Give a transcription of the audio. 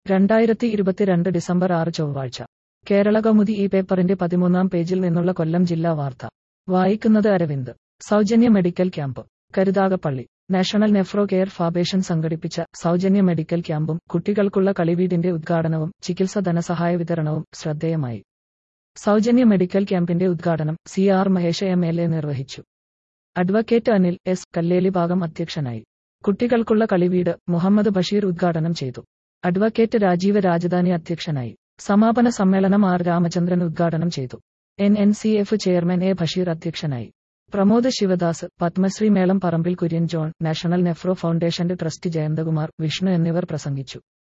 രണ്ടായിരത്തി ഇരുപത്തിരണ്ട് ഡിസംബർ ആറ് ചൊവ്വാഴ്ച കേരള കൗമുദി ഈ പേപ്പറിന്റെ പതിമൂന്നാം പേജിൽ നിന്നുള്ള കൊല്ലം ജില്ലാ വാർത്ത വായിക്കുന്നത് അരവിന്ദ് സൗജന്യ മെഡിക്കൽ ക്യാമ്പ് കരുതാകപ്പള്ളി നാഷണൽ നെഫ്രോ കെയർ ഫാബേഷൻ സംഘടിപ്പിച്ച സൗജന്യ മെഡിക്കൽ ക്യാമ്പും കുട്ടികൾക്കുള്ള കളിവീടിന്റെ ഉദ്ഘാടനവും ചികിത്സ ധനസഹായ വിതരണവും ശ്രദ്ധേയമായി സൗജന്യ മെഡിക്കൽ ക്യാമ്പിന്റെ ഉദ്ഘാടനം C R Mahesh M L A നിർവഹിച്ചു അഡ്വക്കേറ്റ് അനിൽ എസ് കല്ലേലി ഭാഗം അധ്യക്ഷനായി കുട്ടികൾക്കുള്ള കളിവീട് മുഹമ്മദ് ബഷീർ ഉദ്ഘാടനം ചെയ്തു അഡ്വക്കേറ്റ് രാജീവ് രാജധാനി അധ്യക്ഷനായി സമാപന സമ്മേളനം ആർ രാമചന്ദ്രൻ ഉദ്ഘാടനം ചെയ്തു N N C F chairman A Basheer അധ്യക്ഷനായി പ്രമോദ് ശിവദാസ് പത്മശ്രീ മേളം പറമ്പിൽ കുര്യൻ ജോൺ നാഷണൽ നെഫ്രോ ഫൗണ്ടേഷന്റെ ട്രസ്റ്റ് ജയന്തകുമാർ വിഷ്ണു എന്നിവർ പ്രസംഗിച്ചു